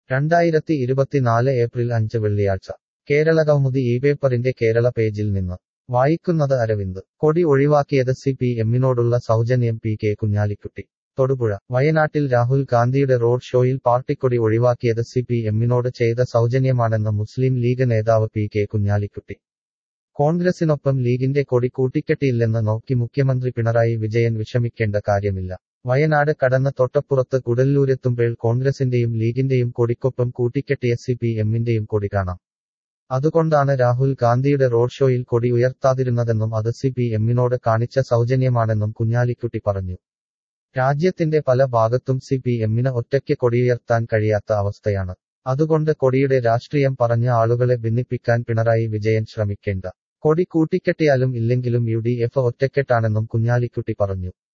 രണ്ടായിരത്തി ഇരുപത്തിനാല് ഏപ്രിൽ അഞ്ച് വെള്ളിയാഴ്ച കേരളകൗമുദി ഈ പേപ്പറിന്റെ കേരള പേജിൽ നിന്ന് വായിക്കുന്നത് അരവിന്ദ് കൊടി ഒഴിവാക്കിയത് സി പി എമ്മിനോടുള്ള സൗജന്യം പി കെ കുഞ്ഞാലിക്കുട്ടി തൊടുപുഴ വയനാട്ടിൽ രാഹുൽ ഗാന്ധിയുടെ റോഡ് ഷോയിൽ പാർട്ടിക്കൊടി ഒഴിവാക്കിയത് സി പി എമ്മിനോട് ചെയ്ത സൗജന്യമാണെന്ന് മുസ്ലിം ലീഗ് നേതാവ് പി കെ കുഞ്ഞാലിക്കുട്ടി കോൺഗ്രസിനൊപ്പം ലീഗിന്റെ കൊടി കൂട്ടിക്കെട്ടിയില്ലെന്ന് നോക്കി മുഖ്യമന്ത്രി പിണറായി വിജയൻ വിഷമിക്കേണ്ട കാര്യമില്ല വയനാട് കടന്ന് തൊട്ടപ്പുറത്ത് കുടല്ലൂരെത്തുമ്പോൾ കോൺഗ്രസിന്റെയും ലീഗിന്റെയും കൊടിക്കൊപ്പം കൂട്ടിക്കെട്ടിയ സി പി എമ്മിന്റെയും കൊടി കാണാം അതുകൊണ്ടാണ് രാഹുൽ ഗാന്ധിയുടെ റോഡ് ഷോയിൽ കൊടി ഉയർത്താതിരുന്നതെന്നും അത് സി പി എമ്മിനോട് കാണിച്ച സൗജന്യമാണെന്നും കുഞ്ഞാലിക്കുട്ടി പറഞ്ഞു രാജ്യത്തിന്റെ പല ഭാഗത്തും സി പി എമ്മിന് ഒറ്റയ്ക്ക് കൊടിയുയർത്താൻ കഴിയാത്ത അവസ്ഥയാണ് അതുകൊണ്ട് കൊടിയുടെ രാഷ്ട്രീയം പറഞ്ഞ ആളുകളെ ഭിന്നിപ്പിക്കാൻ പിണറായി വിജയൻ ശ്രമിക്കേണ്ട കൊടി കൂട്ടിക്കെട്ടിയാലും ഇല്ലെങ്കിലും യു ഡി എഫ് ഒറ്റക്കെട്ടാണെന്നും കുഞ്ഞാലിക്കുട്ടി പറഞ്ഞു